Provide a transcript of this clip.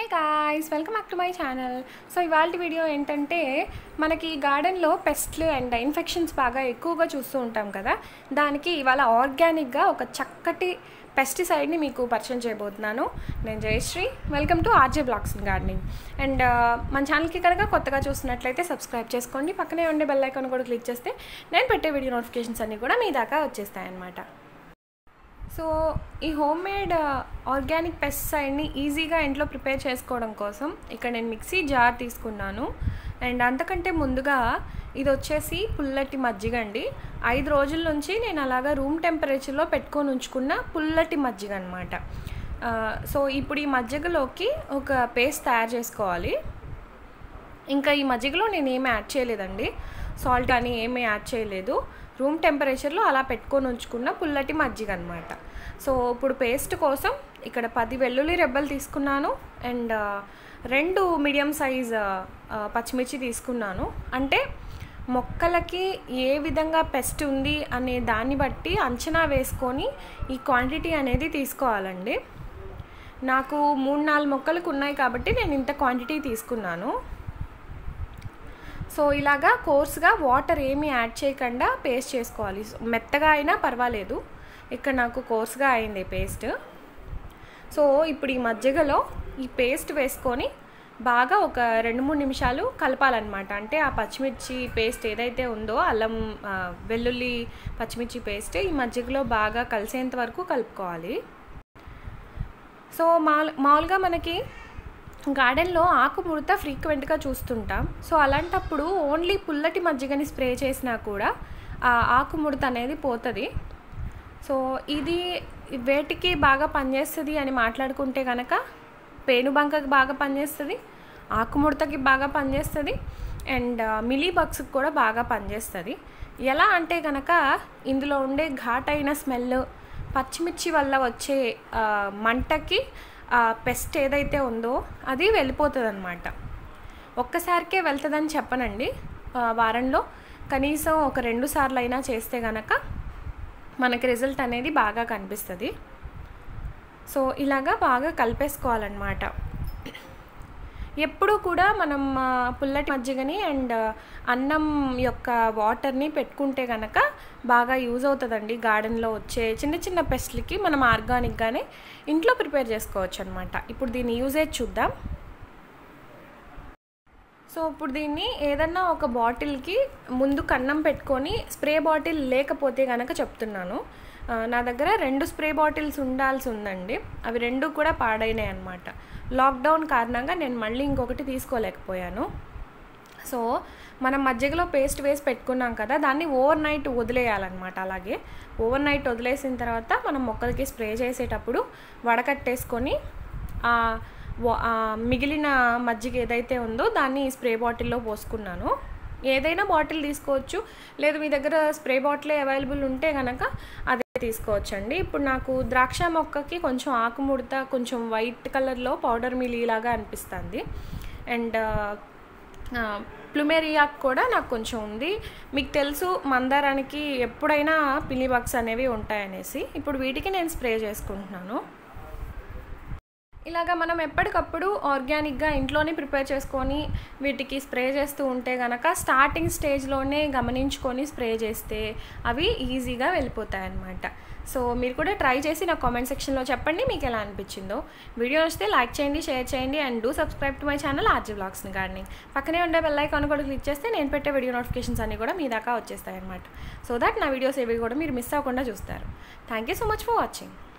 guys welcome back to my channel so ఇవాళ video ఏంటంటే మనకి గార్డెన్లో పెస్ట్లు అండ్ ఇన్ఫెక్షన్స్ బాగా ఎక్కువగా చూస్తూ ఉంటాం కదా దానికి ఇవాళ ఆర్గానిక్గా ఒక చక్కటి పెస్టిసైడ్ని మీకు పరిచయం చేయబోతున్నాను నేను Jayashree welcome to RJ blogs gardening and మన ఛానల్కి కనుక కొత్తగా చూస్తున్నట్లయితే సబ్స్క్రైబ్ చేసుకోండి పక్కనే ఉండే బెల్ ఐకాన్ కూడా క్లిక్ చేస్తే నేను పెట్టే వీడియో నోటిఫికేషన్స్ అన్నీ కూడా మీ దాకా వచ్చేస్తాయన్నమాట సో ఈ హోమ్ మేడ్ ఆర్గానిక్ పెస్టిసైడ్ని ఈజీగా ఇంట్లో ప్రిపేర్ చేసుకోవడం కోసం ఇక్కడ నేను మిక్సీ జార్ తీసుకున్నాను అండ్ అంతకంటే ముందుగా ఇది వచ్చేసి పుల్లటి మజ్జిగ అండి ఐదు రోజుల నుంచి నేను అలాగా రూమ్ టెంపరేచర్లో పెట్టుకొని ఉంచుకున్న పుల్లటి మజ్జిగ అనమాట సో ఇప్పుడు ఈ మజ్జిగలోకి ఒక పేస్ట్ తయారు చేసుకోవాలి ఇంకా ఈ మజ్జిగలో నేను ఏమీ యాడ్ చేయలేదండి సాల్ట్ అని ఏమీ యాడ్ చేయలేదు రూమ్ టెంపరేచర్లో అలా పెట్టుకొని ఉంచుకున్న పుల్లటి మజ్జిగ అనమాట సో ఇప్పుడు పేస్ట్ కోసం ఇక్కడ పది వెల్లుల్లి రెబ్బలు తీసుకున్నాను అండ్ రెండు మీడియం సైజ్ పచ్చిమిర్చి తీసుకున్నాను అంటే మొక్కలకి ఏ విధంగా పెస్ట్ ఉంది అనే దాన్ని బట్టి అంచనా వేసుకొని ఈ క్వాంటిటీ అనేది తీసుకోవాలండి నాకు మూడు నాలుగు మొక్కలకు ఉన్నాయి కాబట్టి నేను ఇంత క్వాంటిటీ తీసుకున్నాను సో ఇలాగా కోర్స్గా వాటర్ ఏమీ యాడ్ చేయకుండా పేస్ట్ చేసుకోవాలి మెత్తగా అయినా పర్వాలేదు ఇక్కడ నాకు కోర్స్గా అయింది పేస్ట్ సో ఇప్పుడు ఈ మజ్జిగలో ఈ పేస్ట్ వేసుకొని బాగా ఒక రెండు మూడు నిమిషాలు కలపాలన్నమాట అంటే ఆ పచ్చిమిర్చి పేస్ట్ ఏదైతే ఉందో అల్లం వెల్లుల్లి పచ్చిమిర్చి పేస్ట్ ఈ మజ్జిగలో బాగా కలిసేంత వరకు కలుపుకోవాలి సో మాల్ మామూలుగా మనకి గార్డెన్లో ఆకుముడత ఫ్రీక్వెంట్గా చూస్తుంటాం సో అలాంటప్పుడు ఓన్లీ పుల్లటి మజ్జిగని స్ప్రే చేసినా కూడా ఆ ఆకుముడత అనేది పోతుంది సో ఇది వేటికి బాగా పనిచేస్తుంది అని మాట్లాడుకుంటే కనుక పేనుబంకకి బాగా పనిచేస్తుంది ఆకుముడతకి బాగా పనిచేస్తుంది అండ్ మిలీ బగ్స్కి కూడా బాగా పనిచేస్తుంది ఎలా అంటే కనుక ఇందులో ఉండే ఘాటైన స్మెల్ పచ్చిమిర్చి వల్ల వచ్చే మంటకి పెస్ట్ ఏదైతే ఉందో అది వెళ్ళిపోతుంది అనమాట ఒక్కసారికే వెళ్తుందని చెప్పనండి వారంలో కనీసం ఒక రెండు సార్లు అయినా చేస్తే కనుక మనకి రిజల్ట్ అనేది బాగా కనిపిస్తుంది సో ఇలాగా బాగా కలిపేసుకోవాలన్నమాట ఎప్పుడూ కూడా మనం పుల్లటి మజ్జిగని అండ్ అన్నం యొక్క వాటర్ని పెట్టుకుంటే కనుక బాగా యూజ్ అవుతుందండి గార్డెన్లో వచ్చే చిన్న చిన్న పెస్ట్లకి మనం ఆర్గానిక్గానే ఇంట్లో ప్రిపేర్ చేసుకోవచ్చు అనమాట ఇప్పుడు దీని యూజేజ్ చూద్దాం సో ఇప్పుడు దీన్ని ఏదన్నా ఒక బాటిల్కి ముందు కన్నం పెట్టుకొని స్ప్రే బాటిల్ లేకపోతే కనుక చెప్తున్నాను నా దగ్గర రెండు స్ప్రే బాటిల్స్ ఉండాల్సి ఉందండి అవి రెండు కూడా పాడైనాయి అనమాట లాక్డౌన్ కారణంగా నేను మళ్ళీ ఇంకొకటి తీసుకోలేకపోయాను సో మనం మజ్జిగలో పేస్ట్ వేసి పెట్టుకున్నాం కదా దాన్ని ఓవర్ నైట్ వదిలేయాలన్నమాట అలాగే ఓవర్ నైట్ వదిలేసిన తర్వాత మనం మొక్కలకి స్ప్రే చేసేటప్పుడు వడకట్టేసుకొని మిగిలిన మజ్జిగ ఏదైతే ఉందో దాన్ని స్ప్రే బాటిల్లో పోసుకున్నాను ఏదైనా బాటిల్ తీసుకోవచ్చు లేదు మీ దగ్గర స్ప్రే బాటిలే అవైలబుల్ ఉంటే కనుక అదే తీసుకోవచ్చండి ఇప్పుడు నాకు ద్రాక్ష మొక్కకి కొంచెం ఆకుముడత కొంచెం వైట్ కలర్లో పౌడర్ మిలీ లాగా అనిపిస్తుంది అండ్ ప్లుమేరియాకు కూడా నాకు కొంచెం ఉంది మీకు తెలుసు మందారానికి ఎప్పుడైనా పిల్లి బాక్స్ అనేవి ఉంటాయనేసి ఇప్పుడు వీటికి నేను స్ప్రే చేసుకుంటున్నాను ఇలాగ మనం ఎప్పటికప్పుడు ఆర్గానిక్గా ఇంట్లోనే ప్రిపేర్ చేసుకొని వీటికి స్ప్రే చేస్తూ ఉంటే కనుక స్టార్టింగ్ స్టేజ్లోనే గమనించుకొని స్ప్రే చేస్తే అవి ఈజీగా వెళ్ళిపోతాయి అన్నమాట సో మీరు కూడా ట్రై చేసి నా కామెంట్ సెక్షన్లో చెప్పండి మీకు ఎలా అనిపించిందో వీడియో వస్తే లైక్ చేయండి షేర్ చేయండి and do subscribe to my channel RJ బ్లాగ్స్ని గార్డెనింగ్ పక్కనే ఉండే బెల్ ఐకాన్ కూడా క్లిక్ చేస్తే నేను పెట్టే వీడియో నోటిఫికేషన్స్ అన్నీ కూడా మీ దాకా వచ్చేస్తాయి అనమాట సో దట్ నా వీడియోస్ ఏవి కూడా మీరు మిస్ అవ్వకుండా చూస్తారు thank you so much for watching